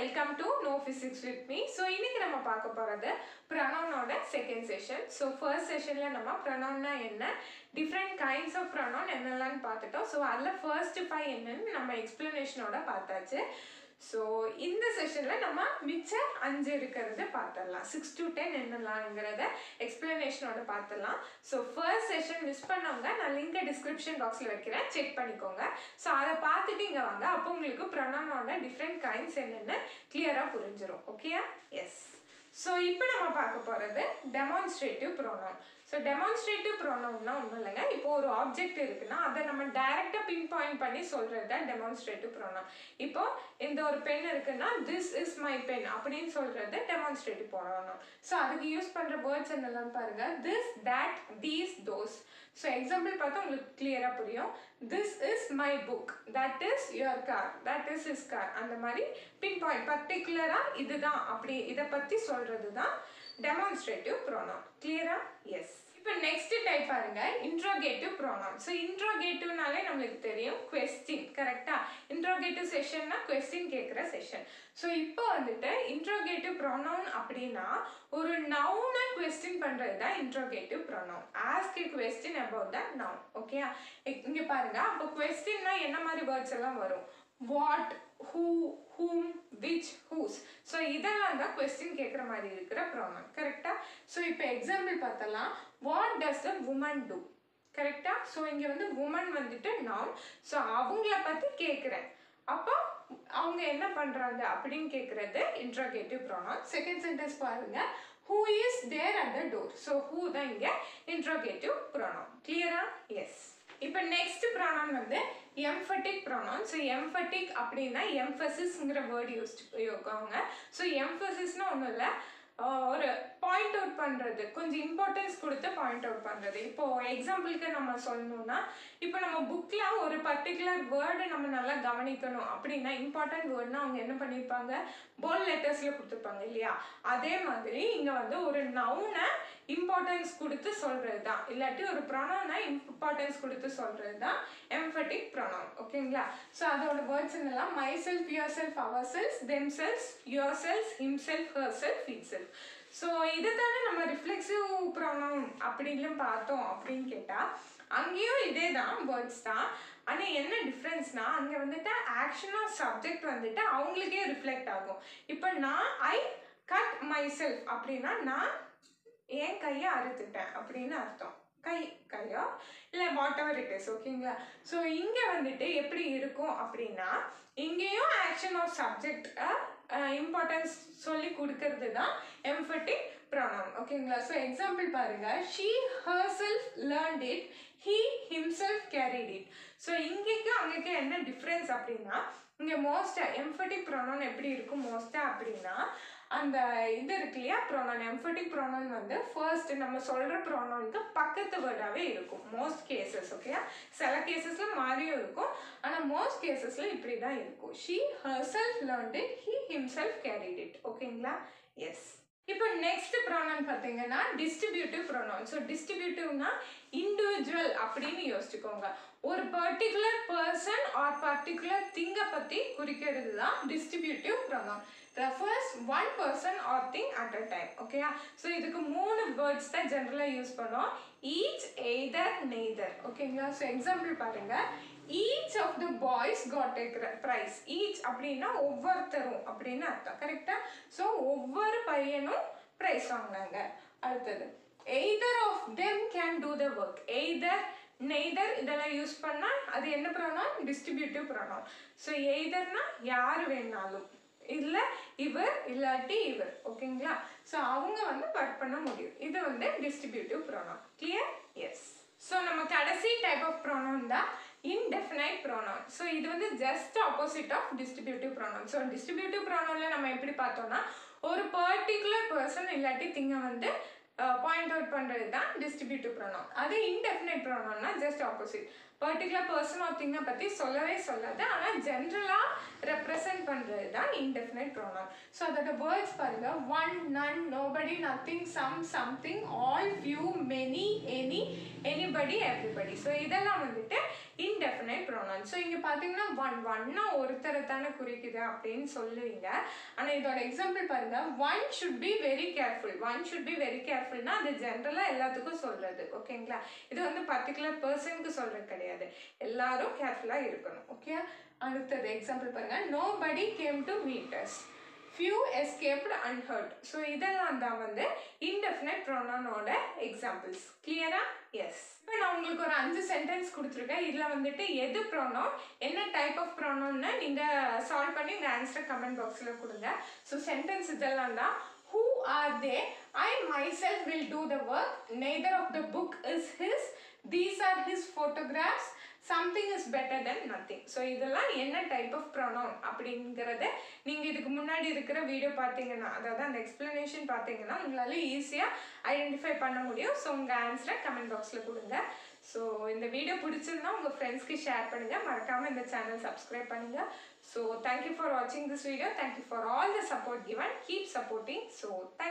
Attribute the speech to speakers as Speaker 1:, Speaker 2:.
Speaker 1: welcome to no physics with me so இன்னைக்கு நம்ம பார்க்க போகிறது ப்ரனவுனோட செகண்ட் செஷன் ஸோ ஃபர்ஸ்ட் செஷனில் நம்ம ப்ரனவுன்னா என்ன டிஃப்ரெண்ட் கைண்ட்ஸ் ஆஃப் ப்ரனவுன் என்னெல்லாம் பார்த்துட்டோம் ஸோ அதில் ஃபர்ஸ்ட் ஃபைவ் என்னன்னு நம்ம எக்ஸ்ப்ளனேஷனோட பார்த்தாச்சு ஸோ இந்த செஷனில் நம்ம மிச்ச அஞ்சு இருக்கிறத பார்த்துடலாம் சிக்ஸ் டு டென் என்னலாங்கிறத எக்ஸ்ப்ளனேஷனோட பார்த்துடலாம் ஸோ ஃபர்ஸ்ட் செஷன் மிஸ் பண்ணவங்க நான் லிங்கை டிஸ்கிரிப்ஷன் பாக்ஸில் வைக்கிறேன் செக் பண்ணிக்கோங்க ஸோ அதை பார்த்துட்டு இங்கே வாங்க அப்போ உங்களுக்கு ப்ரொனவுனோட டிஃப்ரெண்ட் கைண்ட்ஸ் என்னென்னு கிளியராக புரிஞ்சிடும் ஓகேயா எஸ் ஸோ இப்போ நம்ம பார்க்க போகிறது டெமான்ஸ்ட்ரேட்டிவ் ப்ரோனவுன் ஸோ டெமான்ஸ்ட்ரேட்டிவ் ப்ரோனவுன்னா ஒன்றும் இல்லைங்க இப்போ ஒரு ஆப்ஜெக்ட் இருக்குன்னா அதை நம்ம டைரெக்டாக பின் பாயிண்ட் பண்ணி சொல்கிறது தான் டெமான்ஸ்ட்ரேட்டிவ் ப்ரோனவுன் இப்போ இந்த ஒரு பென் இருக்குன்னா திஸ் இஸ் மை பென் அப்படின்னு சொல்கிறது டெமான்ஸ்ட்ரேட்டிவ் ப்ரோனவுன் ஸோ அதுக்கு யூஸ் பண்ணுற வேர்ட்ஸ் என்னெல்லாம் பாருங்க this that these those so example பார்த்தா உங்களுக்கு கிளியராக புரியும் this is my book that is your car that is is car அந்த மாதிரி பின் பாயிண்ட் பர்டிகுலராக இதுதான் அப்படி இதை பற்றி சொல்கிறது தான் டெமான்ஸ்ட்ரேட்டிவ் ப்ரோனவுன் கிளியரா எஸ் இப்போ நெக்ஸ்ட் டைப் பாருங்க இன்ட்ரோகேட்டிவ் ப்ரோனவுன் ஸோ இன்ட்ரோகேட்டிவ்னாலே நம்மளுக்கு தெரியும் கொஸ்டின் கரெக்டா இன்ட்ரோகேட்டிவ் செஷன்னா கொஸ்டின் கேட்குற செஷன் ஸோ இப்போ வந்துட்டு இன்ட்ரோகேட்டிவ் ப்ரோனவுன் அப்படின்னா ஒரு நவுனை கொஸ்டின் பண்ணுறது தான் interrogative pronoun ask a question about the noun okay இங்கே பாருங்க அப்போ கொஸ்டின்னா என்ன மாதிரி வேர்ட்ஸ் எல்லாம் வரும் what who whom which whose so இதெல்லாம் தான் கொஸ்டின் கேட்குற மாதிரி இருக்கிற ப்ராப்ளம் கரெக்டாக ஸோ இப்போ எக்ஸாம்பிள் பார்த்தலாம் what does the woman do கரெக்டாக ஸோ இங்கே வந்து உமன் வந்துட்டு நான் ஸோ அவங்கள பற்றி கேட்குறேன் அப்போ அவங்க என்ன பண்ணுறாங்க அப்படின்னு கேட்குறது இன்ட்ரோகேட்டிவ் ப்ரோனவுன் செகண்ட் சென்டென்ஸ் பாருங்க who is there at the door so who தான் இங்கே இன்ட்ரோகேட்டிவ் ப்ரோனவுன் கிளியரா எஸ் இப்போ நெக்ஸ்ட் ப்ரானவுன் வந்து எம்ஃபட்டிக் ப்ரானவுன் ஸோ எம்ஃபட்டிக் அப்படின்னா எம்ஃபசிஸ்ங்கிற வேர்டு யூஸ் யோகாங்க ஸோ எம்ஃபசிஸ்னா ஒன்றும் இல்லை ஒரு பாயிண்ட் அவுட் பண்ணுறது கொஞ்சம் இம்பார்ட்டன்ஸ் கொடுத்து பாயிண்ட் அவுட் பண்ணுறது இப்போது எக்ஸாம்பிளுக்கு நம்ம சொல்லணும்னா இப்போ நம்ம புக்கில் ஒரு பர்டிகுலர் வேர்டு நம்ம நல்லா கவனிக்கணும் அப்படின்னா இம்பார்ட்டன்ட் வேர்ட்னா அவங்க என்ன பண்ணியிருப்பாங்க போல் லெட்டர்ஸில் கொடுத்துருப்பாங்க இல்லையா அதே மாதிரி இங்கே வந்து ஒரு நவுனை இம்பார்ட்டன்ஸ் கொடுத்து சொல்கிறது தான் இல்லாட்டி ஒரு ப்ரொனவுனை இம்பார்ட்டன்ஸ் கொடுத்து சொல்கிறது தான் எம்ஃபட்டிக் ப்ரொனவுன் ஓகேங்களா ஸோ அதோட வேர்ட்ஸ் என்னெல்லாம் myself yourself ourselves themselves yourselves himself herself itself so இது தானே நம்ம ரிஃப்ளெக்சிவ் ப்ரொனவுன் அப்படின்னு பார்த்தோம் அப்படின்னு கேட்டால் அங்கேயும் இதே தான் வேர்ட்ஸ் தான் ஆனால் என்ன டிஃப்ரென்ஸ்னா அங்கே வந்துட்டு ஆக்ஷன் ஆஃப் சப்ஜெக்ட் வந்துட்டு அவங்களுக்கே ரிஃப்ளெக்ட் ஆகும் இப்போ நான் ஐ கட் மை செல்ஃப் அப்படின்னா நான் என் கையை அறுத்துட்டேன் அப்படின்னு அர்த்தம் கை கையோ இல்லை வாட் எவர் இட் இஸ் ஓகேங்களா ஸோ இங்கே வந்துட்டு எப்படி இருக்கும் அப்படின்னா இங்கேயும் ஆக்ஷன் ஆஃப் சப்ஜெக்ட் இம்பார்ட்டன்ஸ் சொல்லி கொடுக்கறது தான் எம்ஃபட்டிக் ப்ரொனவுன் ஓகேங்களா ஸோ எக்ஸாம்பிள் பாருங்க she herself learnt it he himself carried it so இங்கேக்கு அங்கேக்கு என்ன டிஃப்ரென்ஸ் அப்படின்னா இங்கே மோஸ்ட்டாக எம்ஃபட்டிக் ப்ரொனவுன் எப்படி இருக்கும் மோஸ்ட்டாக அப்படின்னா அந்த இது இருக்கு இல்லையா ப்ரோனவுன் எம்ஃபட்டிக் ப்ரோனவுன் வந்து ஃபர்ஸ்ட் நம்ம சொல்கிற ப்ரோனவுனுக்கு பக்கத்து வேர்டாகவே இருக்கும் மோஸ்ட் கேசஸ் ஓகே சில கேசஸில் மாறியும் இருக்கும் ஆனால் மோஸ்ட் கேசஸில் இப்படி தான் இருக்கும் she herself learnt it he himself carried it ஓகேங்களா எஸ் இப்போ நெக்ஸ்ட் ப்ரோனவுன் பார்த்தீங்கன்னா டிஸ்ட்ரிபியூட்டிவ் ப்ரோனவுன் ஸோ டிஸ்ட்ரிபியூட்டிவ்னா இண்டிவிஜுவல் அப்படின்னு யோசிச்சுக்கோங்க ஒரு பர்டிகுலர் பர்சன் ஆர் பர்டிகுலர் திங்கை பற்றி குறிக்கிறது தான் distributive pronoun refers one person or thing at a time ஓகேயா ஸோ இதுக்கு மூணு வேர்ட்ஸ் தான் ஜென்ரலாக யூஸ் பண்ணுவோம் ஈச் எய்தர் நெய்தர் ஓகேங்களா ஸோ எக்ஸாம்பிள் பாருங்க each of the boys got a prize each அப்படின்னா ஒவ்வொருத்தரும் அப்படின்னு அர்த்தம் கரெக்டாக ஸோ ஒவ்வொரு பையனும் ப்ரைஸ் வாங்கினாங்க அடுத்தது either of them can do the work either neither இதெல்லாம் யூஸ் பண்ணால் அது என்ன ப்ரோனவுன் டிஸ்ட்ரிபியூட்டிவ் ப்ரோனவுன் ஸோ எய்தர்னா யார் வேணாலும் இல்லை இவர் இல்லாட்டி இவர் ஓகேங்களா ஸோ அவங்க வந்து ஒர்க் பண்ண முடியும் இது வந்து distributive pronoun clear yes so நம்ம கடைசி டைப் ஆஃப் ப்ரோனவுன் தான் இன்டெஃபினைட் ப்ரோனவுன் ஸோ இது வந்து just opposite of distributive pronoun so distributive ப்ரோனவுனில் நம்ம எப்படி பார்த்தோம்னா ஒரு பர்டிகுலர் பர்சன் இல்லாட்டி திங்கை வந்து பாயிண்ட் அவுட் பண்ணுறது தான் டிஸ்ட்ரிபியூட்டிவ் ப்ரோனவுன் அது இன்டெஃபினைட் ப்ரோனவுன்னா just opposite particular person or திங்கை பற்றி சொல்லவே சொல்லாது ஆனால் ஜென்ரலாக ரெப்ரசன்ட் பண்ணுறது தான் இன்டெஃபினைட் ப்ரோனவுன் ஸோ அதோட வேர்ட்ஸ் பாருங்க one none nobody nothing some something all few many any anybody everybody so இதெல்லாம் வந்துட்டு இன்டெஃபினைட் ப்ரோனவுன் ஸோ இங்கே பார்த்தீங்கன்னா ஒன் ஒன்னா ஒருத்தரை தானே குறிக்குது அப்படின்னு சொல்லுவீங்க ஆனால் இதோட எக்ஸாம்பிள் பாருங்க one should be very careful one should be very கேர்ஃபுல்னா அது ஜென்ரலாக எல்லாத்துக்கும் சொல்றது ஓகேங்களா இது வந்து பர்டிகுலர் பர்சனுக்கு சொல்றது கிடையாது எல்லாரும் கேர்ஃபுல்லாக இருக்கணும் ஓகே அடுத்தது எக்ஸாம்பிள் பாருங்க nobody came to meters few escaped unhurt so இதெல்லாம் தான் வந்து இன்டெஃபினைட் ப்ரோனோனோட எக்ஸாம்பிள்ஸ் கிளியரா எஸ் இப்போ நான் உங்களுக்கு ஒரு அஞ்சு சென்டென்ஸ் கொடுத்துருக்கேன் இதில் வந்துட்டு எது ப்ரோனோன் என்ன டைப் ஆஃப் ப்ரோனோன்னு நீங்கள் சால்வ் பண்ணி உங்கள் ஆன்சரை கமெண்ட் பாக்ஸில் கொடுங்க ஸோ சென்டென்ஸ் இதெல்லாம் தான் who are they I myself will do the work neither of the book is his these are his photographs something is better then nothing so இதெல்லாம் என்ன டைப் ஆஃப் ப்ரொனவுன் அப்படிங்கிறத நீங்கள் இதுக்கு முன்னாடி இருக்கிற video பார்த்தீங்கன்னா அதாவது அந்த எக்ஸ்பிளனேஷன் பார்த்தீங்கன்னா உங்களால் ஈஸியாக ஐடென்டிஃபை பண்ண முடியும் ஸோ உங்கள் ஆன்சரை கமெண்ட் பாக்ஸில் கொடுங்க ஸோ இந்த வீடியோ பிடிச்சிருந்தா உங்கள் ஃப்ரெண்ட்ஸ்க்கு ஷேர் பண்ணுங்கள் மறக்காமல் இந்த சேனல் சப்ஸ்கிரைப் பண்ணுங்கள் ஸோ தேங்க்யூ ஃபார் வாட்சிங் this video thank you for all the support given keep supporting so thank